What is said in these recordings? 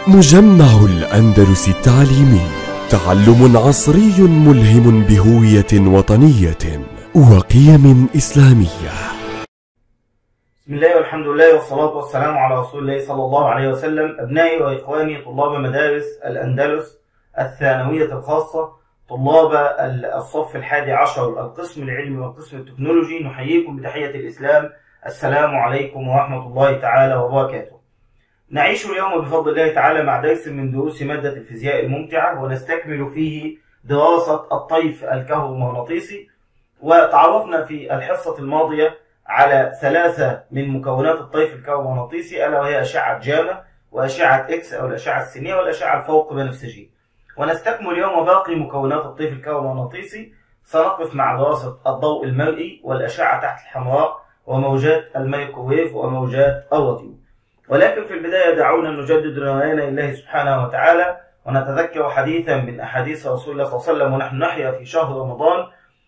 مجمع الأندلس التعليمي تعلم عصري ملهم بهوية وطنية وقيم إسلامية بسم الله والحمد لله والصلاة والسلام على رسول الله صلى الله عليه وسلم أبنائي وإخواني طلاب مدارس الأندلس الثانوية الخاصة طلاب الصف الحادي عشر القسم العلمي والقسم التكنولوجي نحييكم بتحية الإسلام السلام عليكم ورحمة الله تعالى وبركاته نعيش اليوم بفضل الله تعالى مع درس من دروس مادة الفيزياء الممتعة ونستكمل فيه دراسة الطيف الكهرومغناطيسي وتعرفنا في الحصة الماضية على ثلاثة من مكونات الطيف الكهرومغناطيسي ألا وهي أشعة جاما وأشعة إكس أو الأشعة السينية والأشعة الفوق بنفسجية ونستكمل اليوم باقي مكونات الطيف الكهرومغناطيسي سنقف مع دراسة الضوء المرئي والأشعة تحت الحمراء وموجات الميكروويف وموجات الراديو ولكن في البداية دعونا نجدد نوايانا لله سبحانه وتعالى ونتذكر حديثا من أحاديث رسول الله صلى الله عليه وسلم ونحن نحيا في شهر رمضان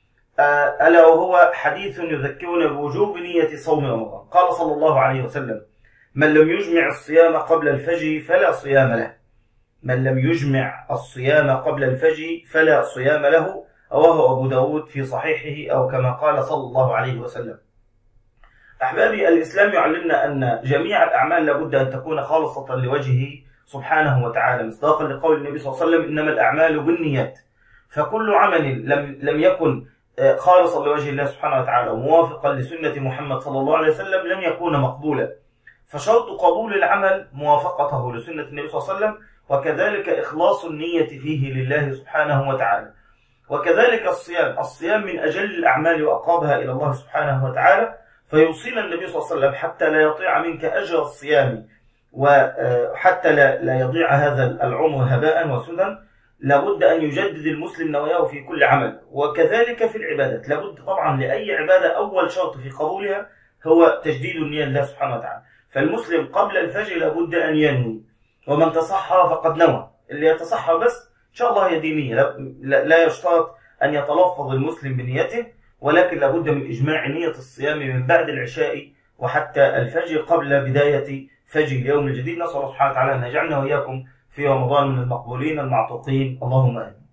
ألا وهو حديث يذكرنا بوجوب نية صوم رمضان قال صلى الله عليه وسلم من لم يجمع الصيام قبل الفجر فلا صيام له من لم يجمع الصيام قبل الفجر فلا صيام له رواه أبو داود في صحيحه أو كما قال صلى الله عليه وسلم أحبابي الإسلام يعلمنا أن جميع الأعمال لابد أن تكون خالصة لوجهه سبحانه وتعالى مصداقا لقول النبي صلى الله عليه وسلم إنما الأعمال بالنيات فكل عمل لم لم يكن خالصا لوجه الله سبحانه وتعالى وموافقا لسنة محمد صلى الله عليه وسلم لن يكون مقبولا فشرط قبول العمل موافقته لسنة النبي صلى الله عليه وسلم وكذلك إخلاص النية فيه لله سبحانه وتعالى وكذلك الصيام الصيام من أجل الأعمال وأقربها إلى الله سبحانه وتعالى فيوصينا النبي صلى الله عليه وسلم حتى لا يطيع منك أجر الصيام وحتى لا, لا يضيع هذا العمر هباء وسدى لابد أن يجدد المسلم نواياه في كل عمل وكذلك في العبادات لابد طبعا لأي عبادة أول شرط في قبولها هو تجديد النية لله سبحانه وتعالى فالمسلم قبل الفجر لابد أن ينوي ومن تصحى فقد نوى اللي يتصحى بس إن شاء الله هي دينية لا, لا يشترط أن يتلفظ المسلم بنيته ولكن لابد من إجماع نية الصيام من بعد العشاء وحتى الفجر قبل بداية فجر اليوم الجديد نسأل الله سبحانه وتعالى أن يجعلنا وإياكم في رمضان من المقبولين المعتوقين اللهم آمين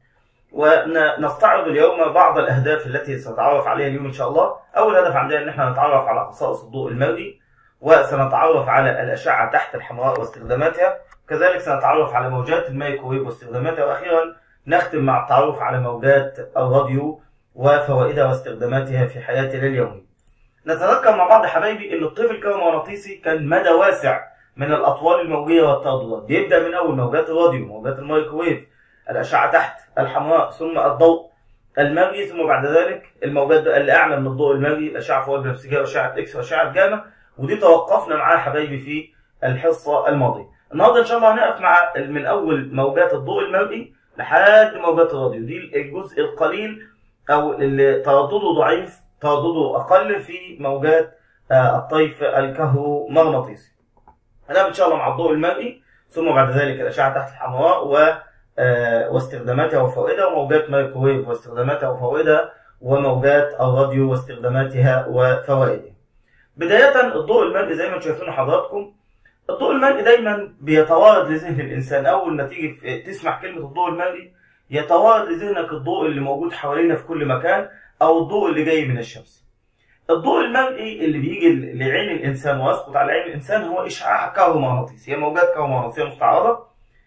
ونستعرض اليوم بعض الأهداف التي سنتعرف عليها اليوم إن شاء الله أول هدف عندنا أن احنا نتعرف على خصائص الضوء المرئي وسنتعرف على الأشعة تحت الحمراء واستخداماتها كذلك سنتعرف على موجات الميكروويف واستخداماتها وأخيرا نختم مع التعرف على موجات الراديو وفوائدها واستخداماتها في حياتنا اليومية. نتذكر مع بعض حبايبي ان الطيف الكهرومغناطيسي كان مدى واسع من الاطوال الموجيه والترددات، بيبدا من اول موجات الراديو، موجات الميكروويف، الاشعه تحت الحمراء، ثم الضوء المرئي، ثم بعد ذلك الموجات بقى اللي اعلى من الضوء المرئي، الاشعه فوق البنفسجيه واشعه اكس واشعه جاما، ودي توقفنا معاها حبايبي في الحصه الماضيه. النهارده ان شاء الله هنقف مع من اول موجات الضوء المرئي لحد موجات الراديو، دي الجزء القليل او اللي تردده ضعيف تردده اقل في موجات الطيف الكهرومغناطيسي. هنبدا ان شاء الله مع الضوء المرئي ثم بعد ذلك الاشعه تحت الحمراء و واستخداماتها وفوائدها وموجات مايكروويف واستخداماتها وفوائدها وموجات الراديو واستخداماتها وفوائدها. بداية الضوء المرئي زي ما انتم شايفين حضراتكم الضوء المرئي دايما بيتوارد لذهن الانسان اول ما تيجي تسمع كلمة الضوء المرئي يتوارد لذهنك الضوء اللي موجود حوالينا في كل مكان او الضوء اللي جاي من الشمس. الضوء المرئي اللي بيجي لعين الانسان ويسقط على عين الانسان هو اشعاع كهرومغناطيسي، هي موجات كهرومغناطيسيه مستعرضه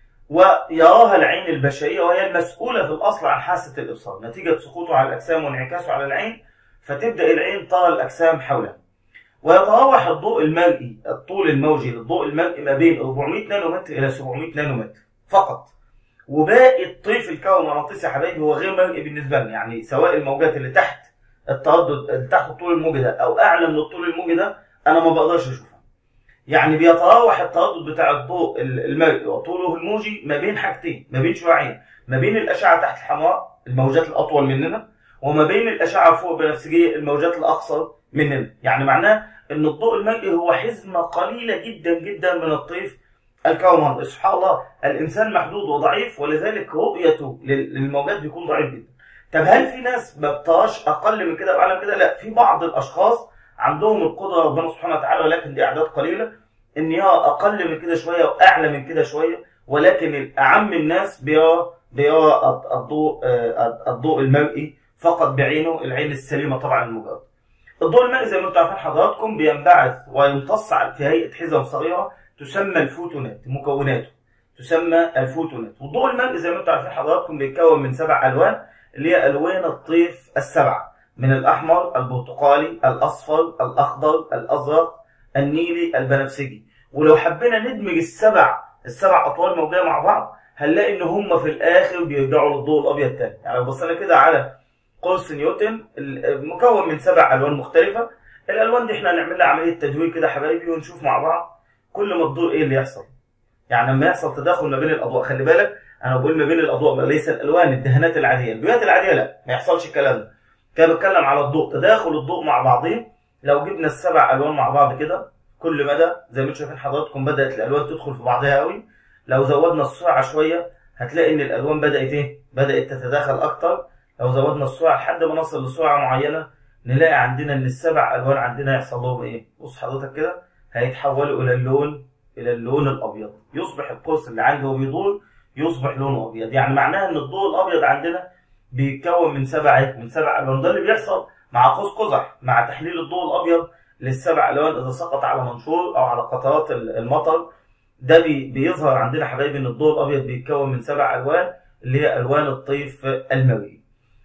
ويراها العين البشريه وهي المسؤوله في الاصل عن حاسه الابصار، نتيجه سقوطه على الاجسام وانعكاسه على العين فتبدا العين ترى الاجسام حولها. ويتراوح الضوء المرئي الطول الموجي للضوء المرئي ما بين 400 نانومتر الى 700 نانومتر فقط. وباقي الطيف الكهرومغناطيسي يا حبايبي هو غير مرئي بالنسبه لنا يعني سواء الموجات اللي تحت التردد اللي تحت الطول الموجي ده او اعلى من الطول الموجي ده انا ما بقدرش اشوفها يعني بيتراوح التردد بتاع الضوء المرئي وطوله الموجي ما بين حاجتين ما بين شعاعين ما بين الاشعه تحت الحمراء الموجات الاطول مننا وما بين الاشعه فوق البنفسجيه الموجات الاقصر مننا يعني معناه ان الضوء المرئي هو حزمه قليله جدا جدا من الطيف الكهرومغناطيسي سبحان الله الانسان محدود وضعيف ولذلك رؤيته للموجات بيكون ضعيف جدا طب هل في ناس ما بتراش اقل من كده واعلى من كده لا في بعض الاشخاص عندهم القدره ربنا سبحانه وتعالى ولكن دي اعداد قليله ان هي اقل من كده شويه واعلى من كده شويه ولكن اعم الناس بيرى بيرى الضوء آه، الضوء المرئي فقط بعينه العين السليمه طبعا المجرد الضوء المرئي زي ما انتم عارفين حضراتكم بينبعث ويمتص في هيئه حزم صغيره تسمى الفوتونات مكوناته تسمى الفوتونات والضوء المرئي زي ما انتم عارفين حضراتكم بيتكون من سبع الوان اللي هي الوان الطيف السبعه من الاحمر البرتقالي الاصفر الاخضر الازرق النيلي البنفسجي ولو حبينا ندمج السبع السبع اطوال موجيه مع بعض هنلاقي ان هم في الاخر بيرجعوا للضوء الابيض تاني يعني لو بصينا كده على قرص نيوتن مكون من سبع الوان مختلفه الالوان دي احنا هنعمل لها عمليه تدوير كده حبايبي ونشوف مع بعض كل ما الضوء ايه اللي يحصل يعني لما يحصل تداخل ما بين الاضواء خلي بالك انا بقول ما بين الاضواء ليس الالوان الدهانات العاديه البيوت العاديه لا ما يحصلش الكلام ده كان بتكلم على الضوء تداخل الضوء مع بعضهم لو جبنا السبع الوان مع بعض كده كل مدى زي ما انتم شايفين حضراتكم بدات الالوان تدخل في بعضها قوي لو زودنا السرعه شويه هتلاقي ان الالوان بدات ايه بدات تتداخل اكتر لو زودنا السرعه لحد ما نوصل لسرعه معينه نلاقي عندنا ان السبع الوان عندنا يحصل لهم ايه بص حضرتك كده هيتحولوا الى اللون الى اللون الابيض يصبح القرص اللي عندي وهو بيدور يصبح لونه ابيض يعني معناها ان الضوء الابيض عندنا بيتكون من سبع إيه؟ من سبع الوان ده اللي بيحصل مع قوس قزح مع تحليل الضوء الابيض للسبع الوان اذا سقط على منشور او على قطرات المطر ده بي بيظهر عندنا حبايبي ان الضوء الابيض بيتكون من سبع الوان اللي هي الوان الطيف المرئي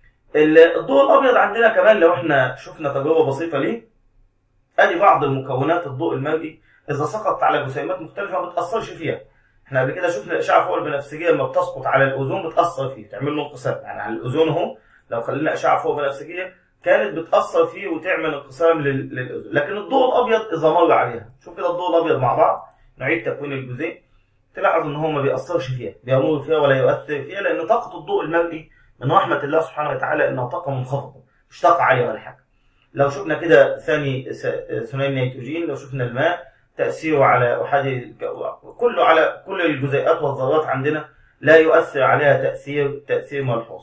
الضوء الابيض عندنا كمان لو احنا شفنا تجربه بسيطه ليه ادي بعض المكونات الضوء المرئي اذا سقطت على جسيمات مختلفه ما بتاثرش فيها احنا قبل كده شفنا الاشعه فوق البنفسجيه لما بتسقط على الاوزون بتاثر فيه تعمل له انقسام يعني على الاوزون اهو لو خلينا اشعه فوق بنفسجيه كانت بتاثر فيه وتعمل انقسام للاوزون لكن الضوء الابيض اذا مر عليها شوف كده الضوء الابيض مع بعض نعيد تكوين الجزيء تلاحظ ان هو ما بيأثرش فيها بيمر فيها ولا يؤثر فيها لان طاقه الضوء المرئي من رحمه الله سبحانه وتعالى انها طاقه منخفضه مش طاقه عاليه ولا حاجه لو شفنا كده ثاني ثاني النيتروجين لو شفنا الماء تأثيره على أحد كله على كل الجزيئات والذرات عندنا لا يؤثر عليها تأثير تأثير ملحوظ.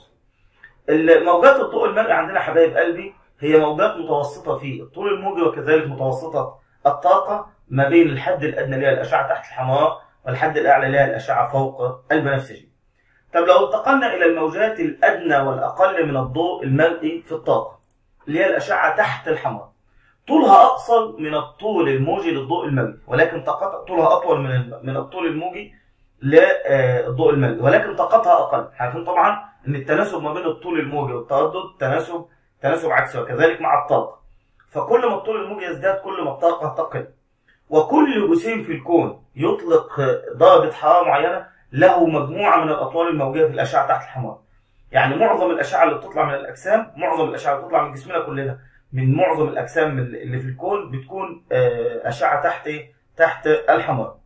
موجات الضوء المرئي عندنا حبايب قلبي هي موجات متوسطة في الطول الموجي وكذلك متوسطة الطاقة ما بين الحد الأدنى اللي هي الأشعة تحت الحمراء والحد الأعلى اللي هي الأشعة فوق البنفسجي. طب لو انتقلنا إلى الموجات الأدنى والأقل من الضوء المرئي في الطاقة اللي هي الأشعة تحت الحمراء. طولها اقصر من الطول الموجي للضوء المرئي ولكن طاقتها طولها اطول من من الطول الموجي للضوء المرئي ولكن طاقتها اقل عارفين طبعا ان التناسب ما بين الطول الموجي والتردد تناسب تناسب عكسي وكذلك مع الطاقه فكل ما الطول الموجي يزداد كل ما الطاقه تقل وكل جسيم في الكون يطلق درجه حراره معينه له مجموعه من الاطوال الموجيه في الاشعه تحت الحمراء يعني معظم الاشعه اللي بتطلع من الاجسام معظم الاشعه اللي بتطلع من جسمنا كلنا من معظم الاجسام اللي في الكون بتكون اشعه تحت تحت الحمراء.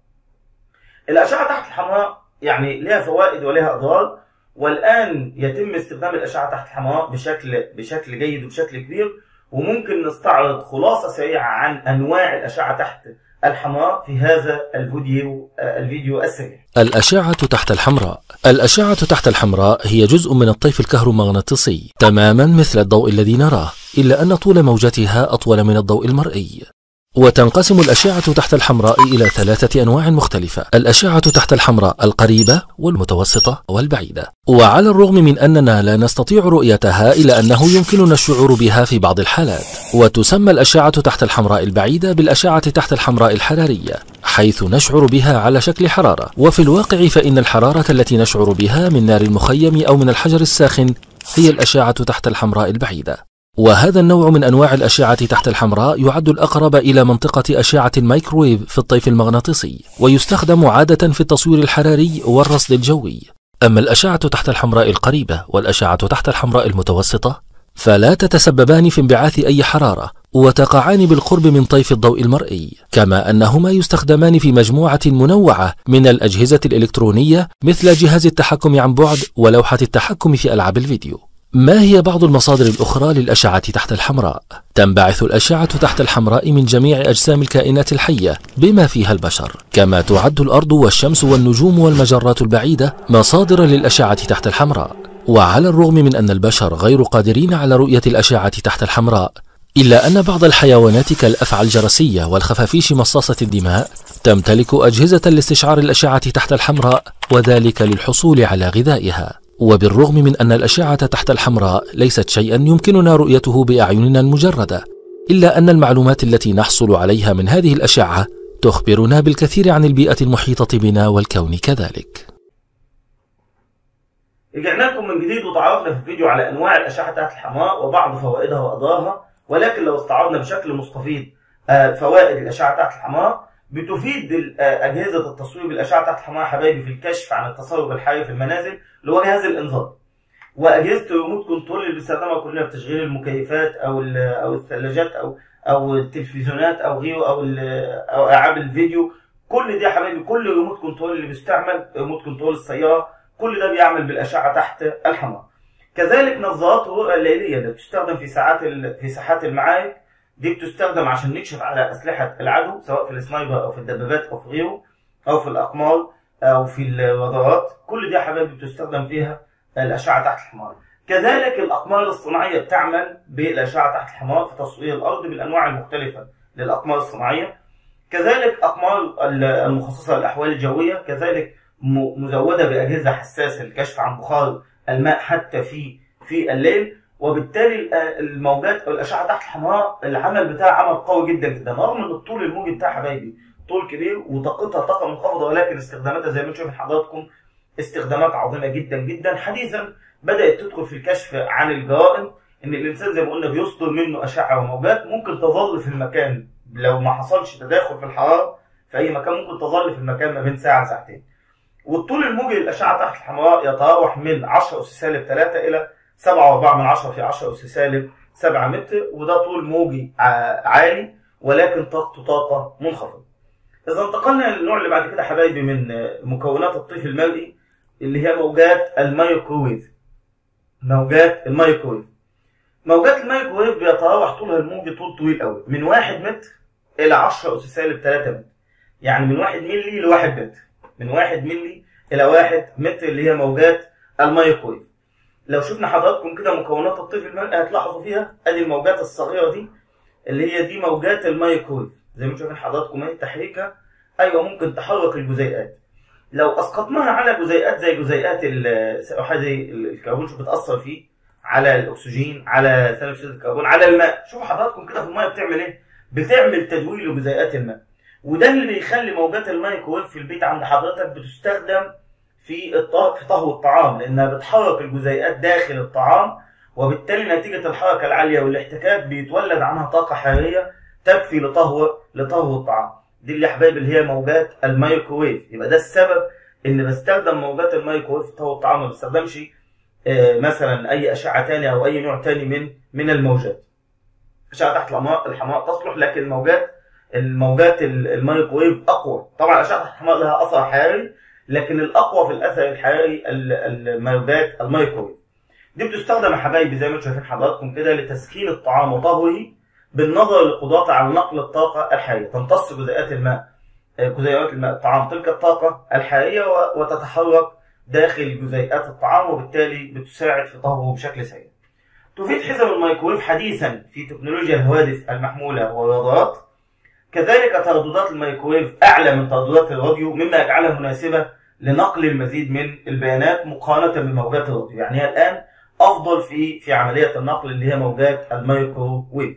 الاشعه تحت الحمراء يعني لها فوائد ولها اضرار والان يتم استخدام الاشعه تحت الحمراء بشكل بشكل جيد وبشكل كبير وممكن نستعرض خلاصه سريعه عن انواع الاشعه تحت الحمراء في هذا الفيديو الفيديو السريع. الأشعة تحت الحمراء الأشعة تحت الحمراء هي جزء من الطيف الكهرومغناطيسي تماما مثل الضوء الذي نراه إلا أن طول موجتها أطول من الضوء المرئي وتنقسم الأشعة تحت الحمراء إلى ثلاثة أنواع مختلفة الأشعة تحت الحمراء القريبة والمتوسطة والبعيدة وعلى الرغم من أننا لا نستطيع رؤيتها إلا أنه يمكننا الشعور بها في بعض الحالات وتسمى الأشعة تحت الحمراء البعيدة بالأشعة تحت الحمراء الحرارية حيث نشعر بها على شكل حرارة وفي الواقع فإن الحرارة التي نشعر بها من نار المخيم أو من الحجر الساخن هي الأشعة تحت الحمراء البعيدة وهذا النوع من أنواع الأشعة تحت الحمراء يعد الأقرب إلى منطقة أشعة الميكروويف في الطيف المغناطيسي ويستخدم عادة في التصوير الحراري والرصد الجوي أما الأشعة تحت الحمراء القريبة والأشعة تحت الحمراء المتوسطة فلا تتسببان في انبعاث أي حرارة وتقعان بالقرب من طيف الضوء المرئي كما أنهما يستخدمان في مجموعة منوعة من الأجهزة الإلكترونية مثل جهاز التحكم عن بعد ولوحة التحكم في ألعاب الفيديو ما هي بعض المصادر الأخرى للأشعة تحت الحمراء؟ تنبعث الأشعة تحت الحمراء من جميع أجسام الكائنات الحية بما فيها البشر، كما تعد الأرض والشمس والنجوم والمجرات البعيدة مصادر للأشعة تحت الحمراء. وعلى الرغم من أن البشر غير قادرين على رؤية الأشعة تحت الحمراء، إلا أن بعض الحيوانات كالأفعى الجرسية والخفافيش مصاصة الدماء تمتلك أجهزة لاستشعار الأشعة تحت الحمراء وذلك للحصول على غذائها وبالرغم من أن الأشعة تحت الحمراء ليست شيئا يمكننا رؤيته بأعيننا المجردة إلا أن المعلومات التي نحصل عليها من هذه الأشعة تخبرنا بالكثير عن البيئة المحيطة بنا والكون كذلك رجعنا لكم من جديد وتعرفنا في الفيديو على انواع الاشعه تحت الحمراء وبعض فوائدها واضرارها ولكن لو استعرضنا بشكل مستفيض آه، فوائد الاشعه تحت الحمراء بتفيد ال- آه، اجهزه التصوير بالاشعه تحت الحمراء حبايبي في الكشف عن التسرب الحراري في المنازل اللي هو جهاز الانذار واجهزه الريموت كنترول اللي بنستخدمها كلنا في تشغيل المكيفات او ال- او الثلاجات او او التلفزيونات او غيره او ال- او العاب الفيديو كل دي يا حبايبي كل ريموت كنترول اللي بيستعمل ريموت كنترول السياره كل ده بيعمل بالاشعه تحت الحمراء كذلك نظارات الرؤيه الليليه اللي بتستخدم في ساعات ال- في ساحات المعارك دي بتستخدم عشان نكشف على اسلحه العدو سواء في السنايبر او في الدبابات او في غيره او في الاقمار او في الرادارات كل دي يا حبايبي بتستخدم فيها الاشعه تحت الحمراء كذلك الاقمار الصناعيه بتعمل بالاشعه تحت الحمراء في تصوير الارض بالانواع المختلفه للاقمار الصناعيه كذلك اقمار المخصصه للاحوال الجويه كذلك م- مزوده باجهزه حساسه للكشف عن بخار الماء حتى في في الليل وبالتالي ال- الموجات او الاشعه تحت الحمراء العمل بتاعها عمل قوي جدا جدا رغم ان الطول الموجي بتاعها حبايبي طول كبير وطاقتها طاقه منخفضه ولكن استخداماتها زي ما انتم شايفين حضراتكم استخدامات عظيمه جدا جدا حديثا بدات تدخل في الكشف عن الجرائم ان الانسان زي ما قلنا بيصدر منه اشعه وموجات ممكن تظل في المكان لو ما حصلش تداخل في الحراره في اي مكان ممكن تظل في المكان ما بين ساعه لساعتين والطول الموجي للاشعه تحت الحمراء يتراوح من 10 اس سالب 3 الى 7.4 من 10 في 10 اس سالب 7 متر وده طول موجي ع- عالي ولكن طاقته طاقه منخفضه. اذا انتقلنا للنوع اللي بعد كده حبايبي من آه، مكونات الطيف المرئي اللي هي موجات الميكروويف. موجات الميكروويف. موجات الميكروويف بيتراوح طولها الموجي طول طويل قوي من 1 متر الى 10 اس سالب 3 متر. يعني من 1 مللي ل 1 متر. من 1 مللي الى 1 متر اللي هي موجات الميكروويف. لو شفنا حضراتكم كده مكونات الطيف المرئي هتلاحظوا فيها ادي الموجات الصغيره دي اللي هي دي موجات الميكرويف زي ما انتم شايفين حضراتكم اهي تحريكها ايوه ممكن تحرك الجزيئات لو اسقطناها على جزيئات زي جزيئات ال- او حاجه زي ال- الكربون شوف بتاثر فيه على الاكسجين على ثاني اكسيد الكربون على الماء شوفوا حضراتكم كده في الميه بتعمل ايه بتعمل تدوير لجزيئات الماء وده اللي بيخلي موجات الميكرويف في البيت عند حضرتك بتستخدم في الط- في طهو الطعام لانها بتحرك الجزيئات داخل الطعام وبالتالي نتيجه الحركه العاليه والاحتكاك بيتولد عنها طاقه حراريه تكفي لطهو لطهو الطعام دي اللي يا حبايبي اللي هي موجات الميكروويف يبقى ده السبب ان بستخدم موجات الميكروويف في طهو الطعام ما بستخدمش آه، مثلا اي اشعه تانية او اي نوع تاني من من الموجات اشعه تحت الحمراء الحمراء تصلح لكن الموجات الموجات ال- الميكروويف اقوى طبعا اشعه تحت الحمراء لها اثر حراري لكن الاقوى في الاثر الحراري ال- الموجات الميكروويف دي بتستخدم يا حبايبي زي ما انتم شايفين حضراتكم كده لتسخين الطعام وطهوه بالنظر لقدرته على نقل الطاقه الحراريه تمتص جزيئات الماء آه، جزيئات الماء الطعام تلك الطاقه الحراريه و- وتتحرك داخل جزيئات الطعام وبالتالي بتساعد في طهوه بشكل سريع. تفيد حزم الميكروويف حديثا في تكنولوجيا الهواتف المحموله والرادارات كذلك ترددات الميكروويف اعلى من ترددات الراديو مما يجعلها مناسبه لنقل المزيد من البيانات مقارنه بموجات الراديو، يعني هي الان افضل في في عمليه النقل اللي هي موجات الميكروويف.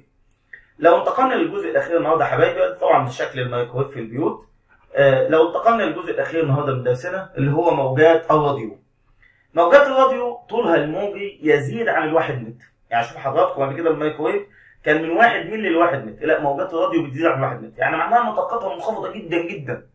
لو انتقلنا للجزء الاخير النهارده يا حبايبي طبعا شكل الميكروويف في البيوت آه، لو انتقلنا للجزء الاخير النهارده من درسنا اللي هو موجات الراديو. موجات الراديو طولها الموجي يزيد عن الواحد متر، يعني شوف حضراتكم قبل كده الميكروويف كان من واحد مللي لواحد متر، لا موجات الراديو بتزيد عن واحد متر، يعني معناها ان طاقتها منخفضه جدا جدا.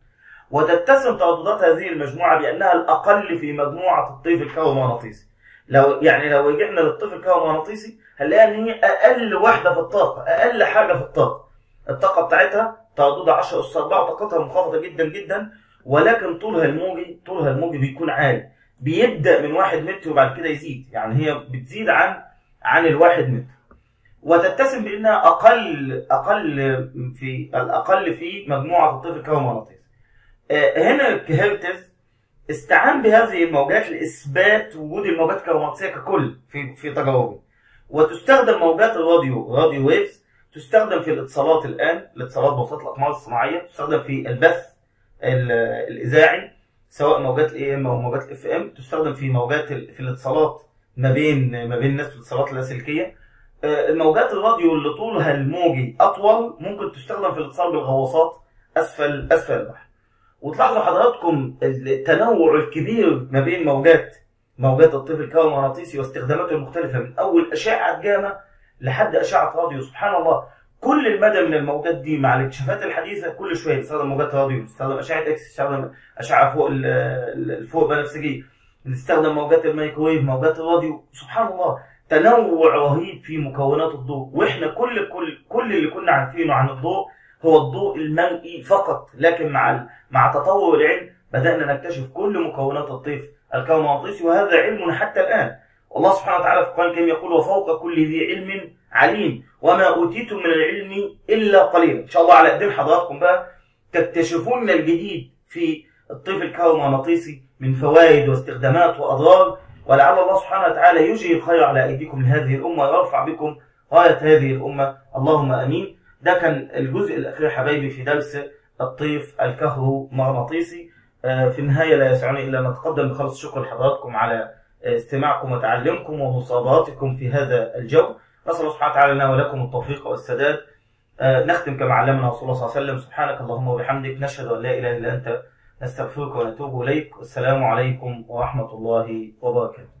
وتتسم ترددات هذه المجموعه بانها الاقل في مجموعه الطيف الكهرومغناطيسي. لو يعني لو رجعنا للطيف الكهرومغناطيسي هنلاقي ان هي اقل واحده في الطاقه، اقل حاجه في الطاقه. الطاقه بتاعتها ترددها 10 اس 4 وطاقتها منخفضه جدا جدا ولكن طولها الموجي طولها الموجي بيكون عالي. بيبدا من واحد متر وبعد كده يزيد، يعني هي بتزيد عن عن الواحد متر. وتتسم بانها اقل اقل في الاقل في مجموعه الطيف الكهرومغناطيسي. آه، هنا كهرتز استعان بهذه الموجات لاثبات وجود الموجات الكهرومغناطيسيه ككل في في تجاربه. وتستخدم موجات الراديو راديو ويفز تستخدم في الاتصالات الان الاتصالات بواسطه الاقمار الصناعيه تستخدم في البث ال- الاذاعي سواء موجات الاي ام او موجات الاف ام تستخدم في موجات ال- في الاتصالات ما بين ما بين الناس في الاتصالات اللاسلكيه آه، الموجات الراديو اللي طولها الموجي اطول ممكن تستخدم في الاتصال بالغواصات اسفل اسفل البحر وتلاحظوا حضراتكم التنوع الكبير ما بين موجات موجات الطيف الكهرومغناطيسي واستخداماته المختلفه من اول اشعه جاما لحد اشعه راديو سبحان الله كل المدى من الموجات دي مع الاكتشافات الحديثه كل شويه تستخدم موجات راديو تستخدم اشعه اكس تستخدم اشعه فوق ال- ال- الفوق بنفسجيه نستخدم موجات الميكرويف موجات الراديو سبحان الله تنوع رهيب في مكونات الضوء واحنا كل كل كل اللي كنا عارفينه عن الضوء هو الضوء المرئي فقط لكن مع ال- مع تطور العلم بدانا نكتشف كل مكونات الطيف الكهرومغناطيسي وهذا علمنا حتى الان والله سبحانه وتعالى في القران الكريم يقول وفوق كل ذي علم عليم وما اوتيتم من العلم الا قليلا ان شاء الله على ايدين حضراتكم بقى تكتشفون الجديد في الطيف الكهرومغناطيسي من فوائد واستخدامات واضرار ولعل الله سبحانه وتعالى يجري الخير على ايديكم لهذه الامه ويرفع بكم غايه هذه الامه اللهم امين ده كان الجزء الاخير حبايبي في درس الطيف الكهرومغناطيسي آه، في النهايه لا يسعني الا ان اتقدم بخلص الشكر لحضراتكم على آه، استماعكم وتعلمكم ومصابرتكم في هذا الجو نسال الله سبحانه وتعالى لنا ولكم التوفيق والسداد آه، نختم كما علمنا رسول الله صلى الله عليه وسلم سبحانك اللهم وبحمدك نشهد ان لا اله الا انت نستغفرك ونتوب اليك والسلام عليكم ورحمه الله وبركاته